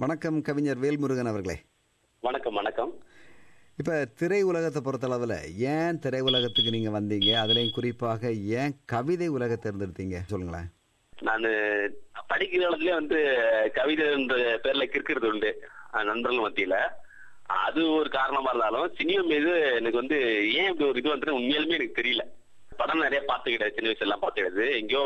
வணக்கம் கவிஞர் வேல்முருகன் அவர்களே வணக்கம் வணக்கம் இப்போ திரை உலகத்தை பொறுத்தளவில் ஏன் திரை உலகத்துக்கு நீங்கள் வந்தீங்க அதுலேயும் குறிப்பாக ஏன் கவிதை உலகத்தை தேர்ந்தெடுத்தீங்க சொல்லுங்களேன் நான் படிக்கிற காலத்துலயே வந்து கவிதை என்ற பேர்ல கிறுக்கிறது உண்டு அஹ் நண்பர்கள் மத்தியில அது ஒரு காரணமா இருந்தாலும் சினிமா மீது எனக்கு வந்து ஏன் இப்படி ஒரு இது வந்து உண்மையாலுமே எனக்கு தெரியல படம் நிறைய பார்த்துக்கிட்டேன் சின்ன வயசுல எல்லாம் பார்த்துக்கிட்டது எங்கேயோ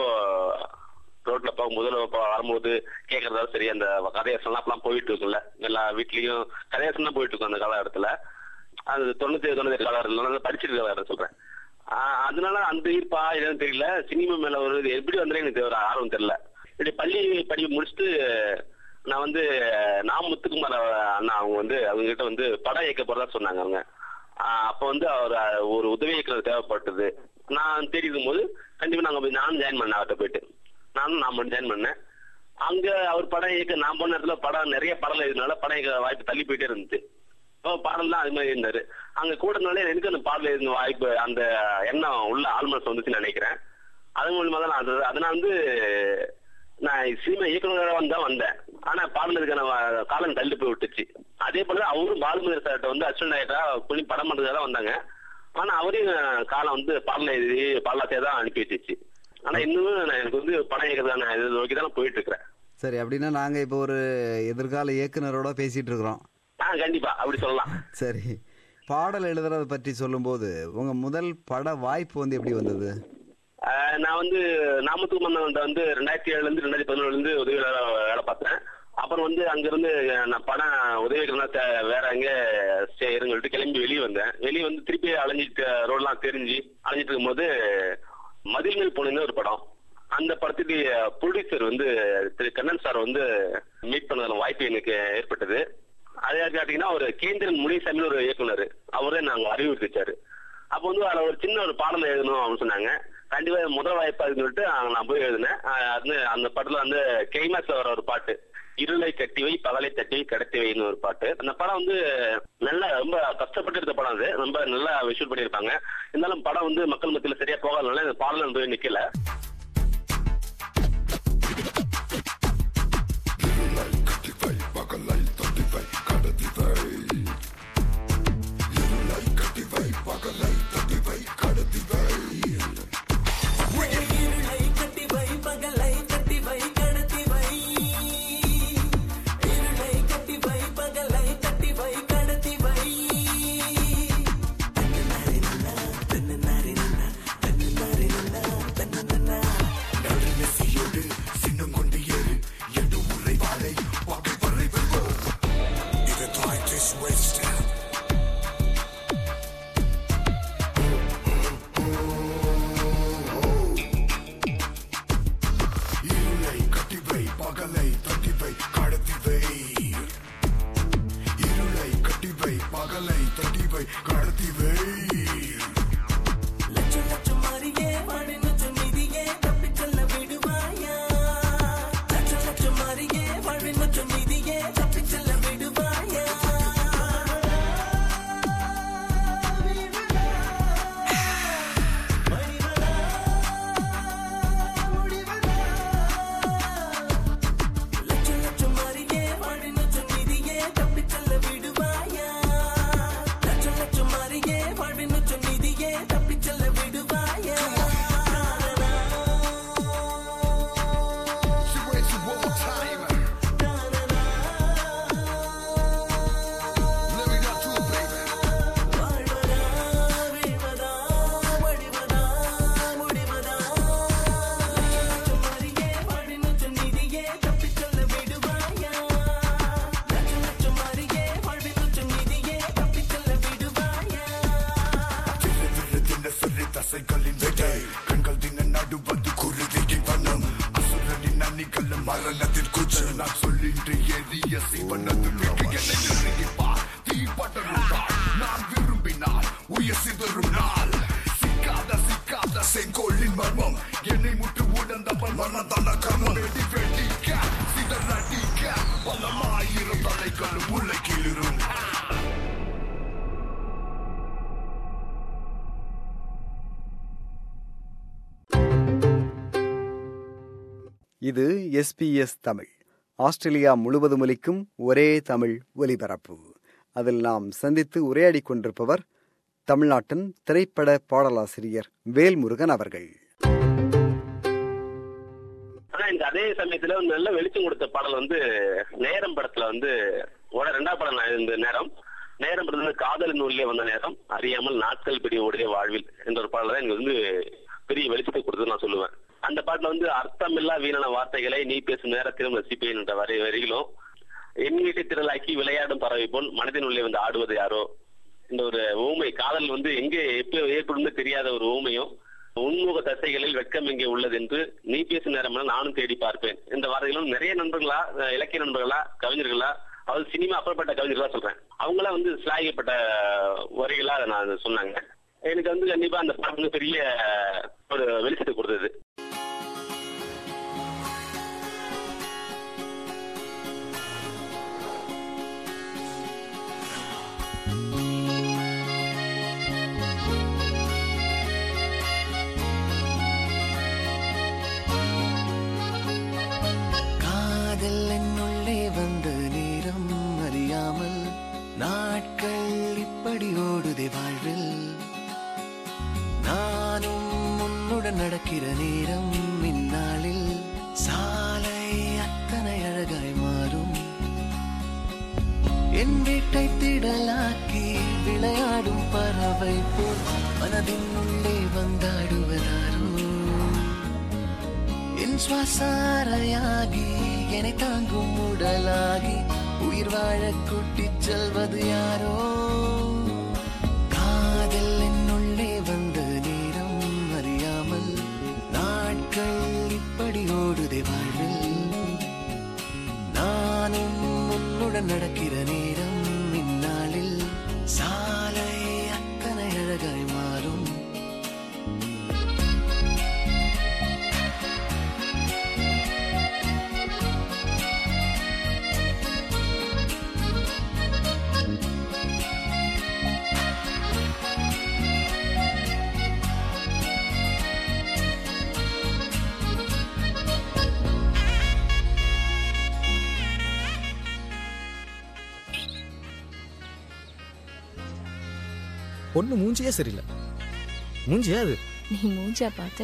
ரோட்ல போகும்போது போ- வரும்போது கேட்கறதாலும் சரி அந்த கதையாசனம் அப்பெல்லாம் போயிட்டு இருக்குல்ல எல்லா வீட்லயும் கதையாசனம் தான் போயிட்டு இருக்கும் அந்த காலகட்டத்துல அது தொண்ணூத்தி தொண்ணூத்தி காலகட்டத்தில் படிச்சிருக்க காலகட்டம் சொல்றேன் ஆஹ் அதனால அந்த ஈர்ப்பா என்னன்னு தெரியல சினிமா மேல ஒரு இது எப்படி வந்தாலும் எனக்கு ஒரு ஆர்வம் தெரியல இப்படி பள்ளி படிப்பு முடிச்சுட்டு நான் வந்து நான் முத்துக்குமார் அண்ணா அவங்க வந்து அவங்க கிட்ட வந்து படம் இயக்க போறதா சொன்னாங்க அவங்க ஆஹ் அப்ப வந்து அவர் ஒரு உதவி இயக்குனர் தேவைப்பட்டது நான் தேடி இருக்கும்போது கண்டிப்பா நாங்க போய் நானும் ஜாயின் பண்ணேன் அவர்கிட்ட போயிட்டு நானும் நான் மட்டும் ஜாயின் பண்ணேன் அங்க அவர் படம் இயக்க நான் போன இடத்துல படம் நிறைய படம் எழுதினால படம் இயக்க வாய்ப்பு தள்ளி போயிட்டே இருந்துச்சு அப்ப பாடல் தான் அது மாதிரி இருந்தாரு அங்க கூடனால எனக்கு அந்த பாடல் எழுதின வாய்ப்பு அந்த எண்ணம் உள்ள ஆல்மனஸ் வந்துச்சுன்னு நினைக்கிறேன் அது மூலமா தான் நான் அது- அதனால வந்து நான் சினிமா இயக்குனராக வந்து தான் வந்தேன் ஆனா பாடுனதுக்கான வ- காலம் தள்ளி போய் விட்டுச்சு அதே போல அவரும் பாலுமதி சார்கிட்ட வந்து அசிஸ்டன்ட் ஆயிட்டா கொஞ்சம் படம் பண்றதுக்காக தான் வந்தாங்க ஆனா அவரையும் காலம் வந்து பாடல எழுதி பாடலாத்தையே தான் அனுப்பி வச்சிச்சு ஆனா இன்னும் நான் எனக்கு வந்து படம் இயக்கிறதான இது நோக்கி தான் போயிட்டு இருக்கிறேன் சரி அப்படின்னா நாங்கள் இப்போ ஒரு எதிர்கால இயக்குனரோட பேசிகிட்டு இருக்கிறோம் ஆ கண்டிப்பா அப்படி சொல்லலாம் சரி பாடல் எழுதுறத பற்றி சொல்லும்போது உங்கள் முதல் பட வாய்ப்பு வந்து எப்படி வந்தது ஆஹ் நான் வந்து நாமத்துக்கு மன்னன் வந்து ரெண்டாயிரத்தி ஏழுல இருந்து ரெண்டாயிரத்தி பதினொழுல இருந்து உதவியாளரா வேலை பார்த்தேன் அப்புறம் வந்து அங்கிருந்து நான் படம் உதவிக்கிறனா வேற எங்க இருன்னு சொல்லிட்டு கிளம்பி வெளியே வந்தேன் வெளியே வந்து திருப்பி அலைஞ்சிட்டு ரோடெல்லாம் தெரிஞ்சு அலைஞ்சிட்டு இருக்கும்போது மதில் மேல் பொண்ணுன்னு ஒரு படம் அந்த படத்துக்கு ப்ரொடியூசர் வந்து திரு கண்ணன் சார் வந்து மீட் பண்ணதான வாய்ப்பு எனக்கு ஏற்பட்டது அதே கேட்டீங்கன்னா ஒரு கேந்திரன் முனிசாமின்னு ஒரு இயக்குனர் அவரே நாங்க அறிவுறுத்திச்சாரு அப்ப வந்து அதுல ஒரு சின்ன ஒரு பாடல் எழுதணும் அப்படின்னு சொன்னாங்க கண்டிப்பா இது முதல் வாய்ப்பா இருக்குன்னு சொல்லிட்டு அங்க நான் போய் எழுதினேன் அஹ் அது அந்த படத்துல வந்து கைமாஸ்ல வர ஒரு பாட்டு இருளை கட்டி வை பகலை தட்டி வை, கடத்தி வைன்னு ஒரு பாட்டு அந்த படம் வந்து நல்லா ரொம்ப கஷ்டப்பட்டு எடுத்த படம் அது ரொம்ப நல்லா விஷுவல் பண்ணியிருப்பாங்க இருந்தாலும் படம் வந்து மக்கள் மத்தியில சரியா போகாதனால இந்த பாடல் போய் நிக்கல இருளை கட்டி வை பகலை கட்டி வை கடத்தி வை இருளை கட்டி வை பகலை கட்டி வை கடத்தி வை இருளை கட்டிவை பகலை தட்டிவை கடத்திவை இருளை கட்டிவை பகலை தட்டிவை கடத்திவை லட்சம் லட்சம் மாறியே வாடி நச்சம் நிதியே தப்பிச் செல்ல விடுவாயா லட்சம் லட்சம் மாறியே வாழ்வி நச்சம் நிதியே தப்பிச் செல்ல விடுவாயா லட்சம் லட்சம் மாறியே வாடி நச்சம் நிதியே தப்பிச் செல்ல விடுவாயா லட்சம் லட்சம் மாறியே வாழ்வி நச்சம் நிதியே தப்பிச் செல்ல விடுவாயா She wasted one more time. Living up to it, baby. வாழ்வதா வீழ்வதா வழிவதா முடிவதா லட்சம் லட்சம் மாறியே வாழ்வி நச்சம் நிதியே தப்பிச் செல்ல விடுவாயா லட்சம் லட்சம் மாறியே வாழ்வி நச்சம் நிதியே தப்பிச் செல்ல விடுவாயா திரு தின சொல்லி தசைகளின் வேட்டை கண்கள் தின நடுவது குருதியின் வண்ணம் அசுரனின் அணிகள் மரணத்தின் கூச்சல் நான் சொல்லின்று எரிய சிவனது பிடிக்க என்னை நெருங்கிப்பார் தீ பட்டருந்தால் நான் விரும்பினால் உயிர் சிதறும் நாள் சிக்காத சிக்காத செங்கோலின் மர்மம் என்னை முற்று உடந்தவன் மனதன கர்மம் வெடி வெடிக்க சிதறடிக்க பலமாயிரம் தலைகளும் உள்ளே கீழிரும் இது எஸ்பிஎஸ் தமிழ் ஆஸ்திரேலியா முழுவதும் ஒலிக்கும் ஒரே தமிழ் ஒலிபரப்பு அதில் நாம் சந்தித்து உரையாடிக் கொண்டிருப்பவர் தமிழ்நாட்டின் திரைப்பட பாடலாசிரியர் வேல்முருகன் அவர்கள் ஆனா இந்த அதே சமயத்துல ஒரு நல்ல வெளிச்சம் கொடுத்த பாடல் வந்து நேரம் படத்துல வந்து ஓட ரெண்டாவது படம் நான் இந்த நேரம் நேரம் படத்துல வந்து காதல் நூலிலே வந்த நேரம் அறியாமல் நாட்கள் பெரிய ஓடிய வாழ்வில் என்ற ஒரு பாடல் தான் எனக்கு வந்து பெரிய வெளிச்சத்தை கொடுத்தது நான் சொல்லுவேன் அந்த பாட்டுல வந்து அர்த்தமில்லா வீணான வார்த்தைகளை நீ பேசும் நேரத்திலும் ரசிப்பேன் என்ற வரி வரிகளும் என் வீட்டை திரளாக்கி விளையாடும் பறவை போல் மனதின் உள்ளே வந்து ஆடுவது யாரோ இந்த ஒரு ஊமை காதல் வந்து எங்கே எப்ப ஏற்படும் தெரியாத ஒரு ஊமையும் உன்முக தசைகளில் வெட்கம் எங்கே உள்ளது என்று நீ பேசும் நேரம் நானும் தேடி பார்ப்பேன் இந்த வார்த்தைகளும் நிறைய நண்பர்களா அஹ் இலக்கிய நண்பர்களா கவிஞர்களா அதாவது சினிமா அப்புறப்பட்ட கவிஞர்களா சொல்றேன் அவங்களா வந்து சிலாகிக்கப்பட்ட வரிகளா அதை நான் சொன்னாங்க எனக்கு வந்து கண்டிப்பா அந்த பாட்டு வந்து பெரிய ஒரு வெளிச்சத்தை கொடுத்தது காதல் என்னுள்ளே வந்த நேரம் அறியாமல் நாட்கள் இப்படி ஓடுதே வாழ்வில் நானும் உன்னுடன் நடக்கிற நேரம் இந்நாளில் சாலை அத்தனை அழகாய் மாறும் என் வீட்டை திடலாக்கி விளையாடும் பறவை போல் மனதின் உள்ளே வந்தாடுவதாரோ என் சுவாசாரையாகி என்னை தாங்கும் உடலாகி உயிர் வாழ கூட்டிச் செல்வது யாரோ காதல் என்னுள்ளே வந்த நேரம் அறியாமல் நாட்கள் இப்படி ஓடுதே வாழ்வில் நானும் உன்னுடன் நடக்கிற நேரம் இந்நாளில் சாலை அத்தனை அழகாய் மாறும் பொண்ணு மூஞ்சியே சரியில்லை மூஞ்சியா அது நீ மூஞ்சா பார்த்து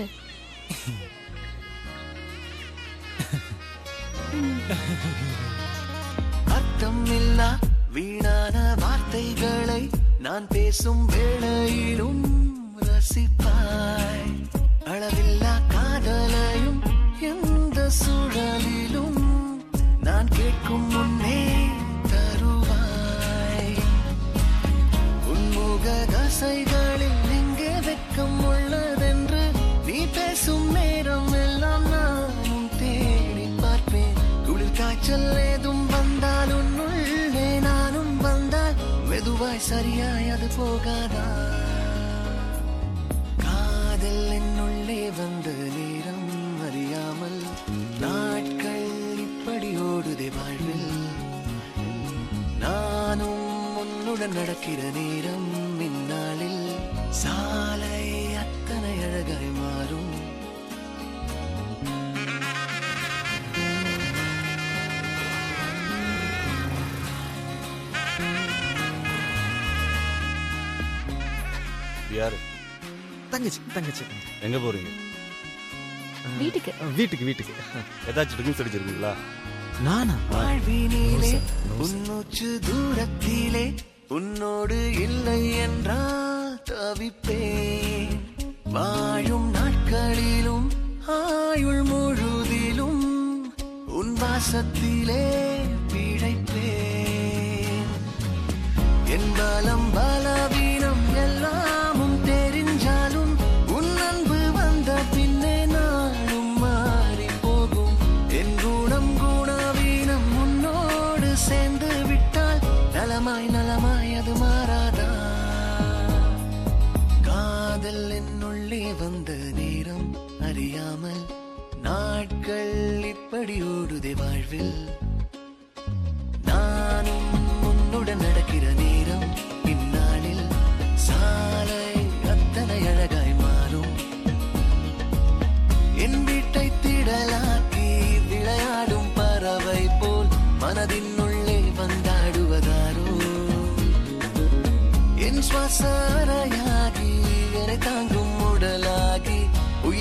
அர்த்தம் இல்லா வீணான வார்த்தைகளை நான் பேசும் வேளையிலும் ரசிப்பாய் அளவில்லா காதலையும் எந்த சூழலிலும் நான் கேட்கும் முன்னே தருவாய் உன்முக தசைகளில் எங்கே வெட்கம் உள்ளதென்று நீ பேசும் நேரம் எல்லாம் நானும் தேடி பார்ப்பேன் குளிர் காய்ச்சல் ஏதும் வந்தால் உன்னுள்ளே நானும் வந்தால் மெதுவாய் சரியாய் அது போகாதா காதல் என்னுள்ளே வந்த நேரம் அறியாமல் நாட்கள் இப்படி ஓடுதே வாழ்வில் நானும் உன்னுடன் நடக்கிற நேரம் இந்நாளில் சாலை அத்தனை அழகாய் மாறும் யாரு தங்கச்சி தங்கச்சி எங்க போறீங்க வீட்டுக்கு வீட்டுக்கு வீட்டுக்கு ஏதாச்சும் ட்ரிங்க்ஸ் அடிச்சிருக்கீங்களா நானா வாழ்வினிலே உன்னுச்சு தூரத்திலே உன்னோடு இல்லை என்றால் தவிப்பேன் வாழும் நாட்களிலும் ஆயுள் முழுதிலும் உன் வாசத்திலே பிழைப்பேன் என் பலம் பலவீனம் எல்லாமும் தெரிஞ்சாலும் உன் அன்பு வந்த பின்னே நாளும் மாறி போகும் என் குணம் குணவீனம் உன்னோடு சேர்ந்து விட்டால் நலமாய் நலமாய் அது மாறாதா காதல் என்னுள்ளே வந்த நேரம் அறியாமல் நாட்கள் இப்படி ஓடுதே வாழ்வில் நானும் உன்னுடன் நடக்கிற நேரம் இந்நாளில் சாலை அத்தனை அழகாய் மாறும் என் வீட்டை திடலாக்கி விளையாடும் பறவை போ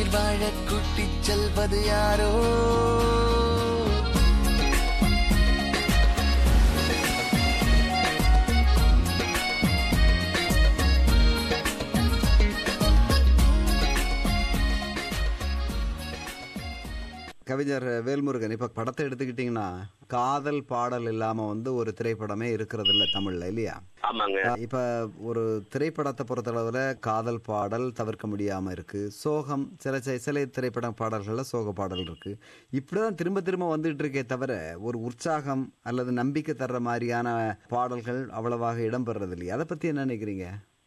உயிர் வாழ கூட்டிச் செல்வது யாரோ கவிஞர் வேல்முருகன் இப்ப படத்தை எடுத்துக்கிட்டீங்கன்னா காதல் பாடல் இல்லாம வந்து ஒரு திரைப்படமே இருக்கிறது இல்ல தமிழ்ல இல்லையா ஆமாங்க இப்ப ஒரு திரைப்படத்தை பொறுத்தளவுல காதல் பாடல் தவிர்க்க முடியாம இருக்கு சோகம் சில சில- சில திரைப்பட பாடல்கள்ல சோக பாடல் இருக்கு இப்படிதான் திரும்ப திரும்ப வந்துட்டு இருக்கே தவிர ஒரு உற்சாகம் அல்லது நம்பிக்கை தர்ற மாதிரியான பாடல்கள் அவ்வளவாக இடம்பெறது இல்லையா அதை பத்தி என்ன நினைக்கிறீங்க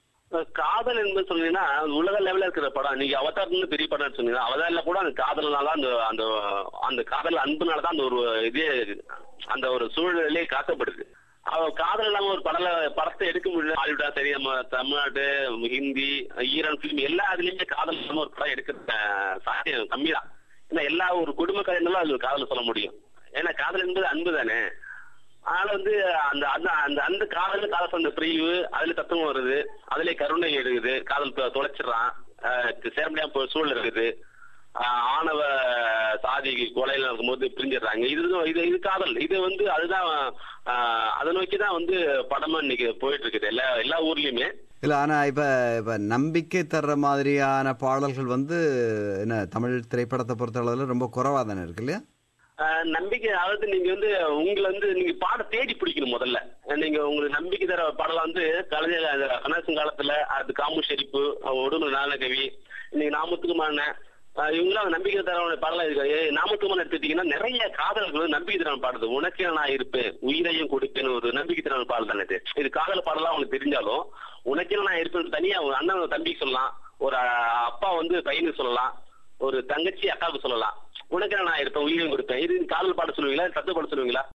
காதல் என்பது சொன்னீங்கன்னா உலக லெவல்ல இருக்கிற படம் நீங்க அவதார்னு பெரிய படம் சொன்னீங்கன்னா அவதாரில கூட அந்த காதல்னால அந்த அந்த அந்த காதல் அன்புனால தான் அந்த ஒரு இதே அந்த ஒரு சூழ்நிலையே காக்கப்படுது அவ காதல் இல்லாம ஒரு படல படத்தை எடுக்க முடியல ஹாலிவுட்டா சரி நம்ம தமிழ்நாடு ஹிந்தி ஈரான் பிலிம் எல்லா இதுலயுமே காதல் இல்லாம ஒரு படம் எடுக்கிறது அஹ், சாத்தியம் கம்மி தான் ஏன்னா எல்லா ஒரு குடும்ப கதைகளும் அது காதல் சொல்ல முடியும் ஏன்னா காதல் என்பது அன்பு தானே அதனால வந்து அந்த அந்த அந்த அந்த காதல் காதல் சொந்த பிரிவு அதுல தத்துவம் வருது அதுல கருணை எடுக்குது காதல் தொ- தொலைச்சிடுறான் ஆஹ் சேர முடியாம போய் சூழல் இருக்குது ஆஹ் ஆணவ சாதி கொலையில இருக்கும்போது பிரிஞ்சிடுறாங்க இது இது இது காதல் இது வந்து அதுதான் ஆஹ் அதை நோக்கி தான் வந்து படமா இன்னைக்கு போயிட்டு இருக்குது எல்லா எல்லா ஊர்லயுமே இல்ல ஆனா இப்ப இப்ப நம்பிக்கை தர்ற மாதிரியான பாடல்கள் வந்து என்ன தமிழ் திரைப்படத்தை பொறுத்தளவுல ரொம்ப குறைவா தானே இருக்கு இல்லையா ஆஹ் நம்பிக்கை அதாவது நீங்க வந்து உங்களை வந்து நீங்க பாட தேடி பிடிக்கணும் முதல்ல நீங்க உங்களுக்கு நம்பிக்கை தர பாடலாம் வந்து கலைஞர் அந்த கண்ணாசன் காலத்துல அது காமு ஷெரிப்பு உடுமலை நானகவி நீங்க நாமத்துக்குமான இவங்களாம் நம்பிக்கை தர பாடலாம் இருக்கு நாமத்துக்குமான எடுத்துட்டீங்கன்னா நிறைய காதல்கள் வந்து நம்பிக்கை தர பாடுது உனக்கே நான் இருப்பேன் உயிரையும் கொடுப்பேன்னு ஒரு நம்பிக்கை தர பாடல் தானே இது இது காதல் பாடலாம் அவங்களுக்கு தெரிஞ்சாலும் உனக்கே நான் இருப்பேன் தனியா ஒரு அண்ணன் தம்பிக்கு சொல்லலாம் ஒரு அஹ், அப்பா வந்து பையனுக்கு சொல்லலாம் ஒரு தங்கச்சி அக்காவுக்கு சொல்லலாம் உனக்கு நான் இருப்பேன் உயிரையும் கொடுப்பேன் இது காதல் பாட சொல்லுவீங்களா தத்து பாட சொல்லுவீங்களா